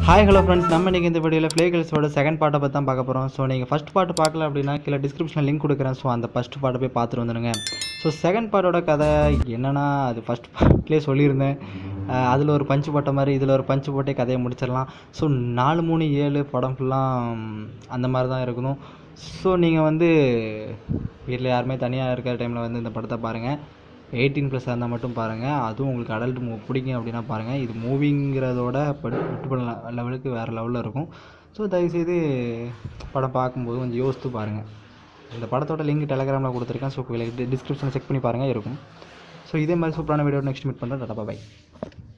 hi hello friends நம்ம இன்றைக்கி இந்த வீடியோவில் ஃப்ளே கேர்ள்ஸோட செகண்ட் பார்ட்டை பற்றி தான் பார்க்க போகிறோம் ஸோ நீங்கள் ஃபஸ்ட் பார்ட் பார்க்கல அப்படின்னா கீழே டிஸ்கிரிப்ஷனில் லிங்க் கொடுக்குறேன் ஸோ அந்த ஃபஸ்ட் பார்ட்டை போய் பார்த்துட்டு வந்துடுங்க ஸோ செகண்ட் பார்ட்டோட கதை என்னென்னா அது ஃபஸ்ட் பார்ட்லேயே சொல்லியிருந்தேன் அதில் ஒரு பஞ்சு போட்ட மாதிரி இதில் ஒரு பஞ்சு போட்டே கதையை முடிச்சிடலாம் ஸோ நாலு மூணு ஏழு படம் ஃபுல்லாக அந்த மாதிரி தான் இருக்கணும் ஸோ நீங்கள் வந்து வீட்டில் யாருமே தனியாக இருக்கிற டைமில் வந்து இந்த படத்தை பாருங்கள் எயிட்டீன் ப்ளஸ் இருந்தால் மட்டும் பாருங்கள் அதுவும் உங்களுக்கு அடல்ட் மூ பிடிக்கும் அப்படின்னா பாருங்கள் இது மூவிங்கிறதோட பட் விட்டுப்பட லெவலுக்கு வேறு லெவலில் இருக்கும் ஸோ தயவுசெய்து படம் பார்க்கும்போது கொஞ்சம் யோசித்து பாருங்கள் இந்த படத்தோட லிங்க் டெலகிராமில் கொடுத்துருக்கேன் ஸோ டிஸ்கிரிப்ஷனில் செக் பண்ணி பாருங்கள் இருக்கும் ஸோ இதே மாதிரி சூப்பரான வீடியோ நெக்ஸ்ட் மீட் பண்ணுறேன் டாடா பாய்